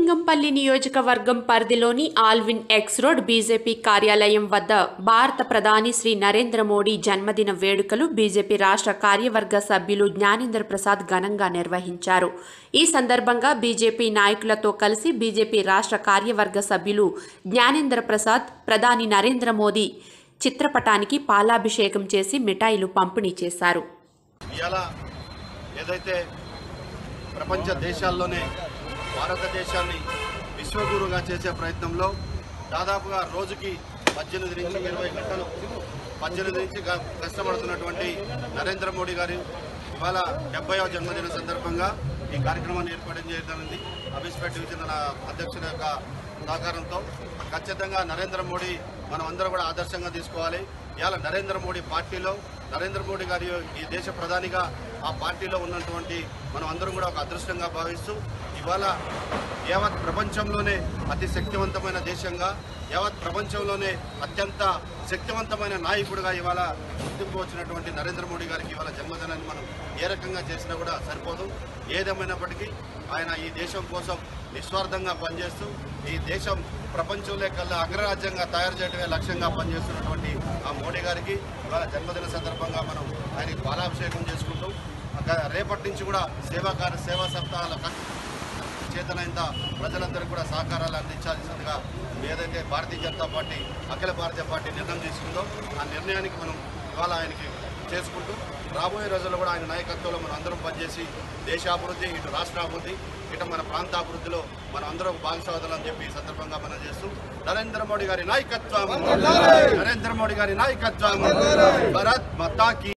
శివలింగంపల్లి నియోజకవర్గం పరిధిలోని Alvin X road BJP కార్యాలయం వద్ద భారత ప్రధాని శ్రీ నరేంద్ర మోడీ జన్మదిన వేడుకలు బీజేపీ రాష్ట్ర కార్యవర్గ సభ్యులు జ్ఞానేంద్ర ప్రసాద్ ఘనంగా నిర్వహించారు ఈ సందర్భంగా బీజేపీ నాయకులతో కలిసి బీజేపీ రాష్ట్ర కార్యవర్గ సభ్యులు జ్ఞానేంద్ర ప్రసాద్ ప్రధాని నరేంద్ర మోదీ చిత్రపటానికి పాలాభిషేకం చేసి మిఠాయిలు పంపిణీ చేశారు ఇవాళ ఏదైతే ప్రపంచ దేశాల్లోనే భారతదేశాన్ని విశ్వగురుగా చేసే ప్రయత్నంలో దాదాపుగా రోజుకి పద్దెనిమిది నుంచి ఇరవై గంటలు పద్దెనిమిది నుంచి గ- కష్టపడుతున్నటువంటి నరేంద్ర మోడీ గారు ఇవాళ డెబ్బైవ జన్మదిన సందర్భంగా ఈ కార్యక్రమాన్ని ఏర్పాటు చేయడానికి అభిస్పేట్ డివిజన్ అధ్యక్షుల యొక్క సహకారంతో ఖచ్చితంగా నరేంద్ర మోడీ మనం అందరం కూడా ఆదర్శంగా తీసుకోవాలి ఇవాళ నరేంద్ర మోడీ పార్టీలో నరేంద్ర మోడీ గారి ఈ దేశ ప్రధానిగా ఆ పార్టీలో ఉన్నటువంటి మనం అందరం కూడా ఒక అదృష్టంగా భావిస్తూ ఇవాళ యావత్ ప్రపంచంలోనే అతి శక్తివంతమైన దేశంగా యావత్ ప్రపంచంలోనే అత్యంత శక్తివంతమైన నాయకుడిగా ఇవాళ గుర్తింపు వచ్చినటువంటి నరేంద్ర మోడీ గారికి ఇవాళ జన్మదినాన్ని మనం ఏ రకంగా చేసినా కూడా సరిపోదు ఏదేమైనప్పటికీ ఆయన ఈ దేశం కోసం నిస్వార్థంగా పనిచేస్తూ ఈ దేశం ప్రపంచంలో కల్లా అగ్రరాజ్యంగా తయారు చేయడమే లక్ష్యంగా పనిచేస్తున్నటువంటి ఆ మోడీ గారికి ఇవాళ జన్మదిన సందర్భంగా మనం ఆయనకి పాలాభిషేకం చేసుకుంటూ అక్క- రేపటి నుంచి కూడా సేవా కార్య సేవా సప్తాహాల చేతనైంత ప్రజలందరికీ కూడా సహకారాలు అందించాల్సిందిగా ఏదైతే భారతీయ జనతా పార్టీ అఖిల భారతీయ పార్టీ నిర్ణయం తీసుకుందో ఆ నిర్ణయానికి మనం ఇవాళ ఆయనకి చేసుకుంటూ రాబోయే రోజుల్లో కూడా ఆయన నాయకత్వంలో మనం అందరం పనిచేసి దేశాభివృద్ధి ఇటు రాష్ట్రాభివృద్ధి ఇటు మన ప్రాంతాభివృద్ధిలో మనం అందరం భాగస్వాదులని చెప్పి ఈ సందర్భంగా మనం చేస్తూ నరేంద్ర మోడీ గారి నాయకత్వం నరేంద్ర మోడీ గారి నాయకత్వం భరత్ మతాకి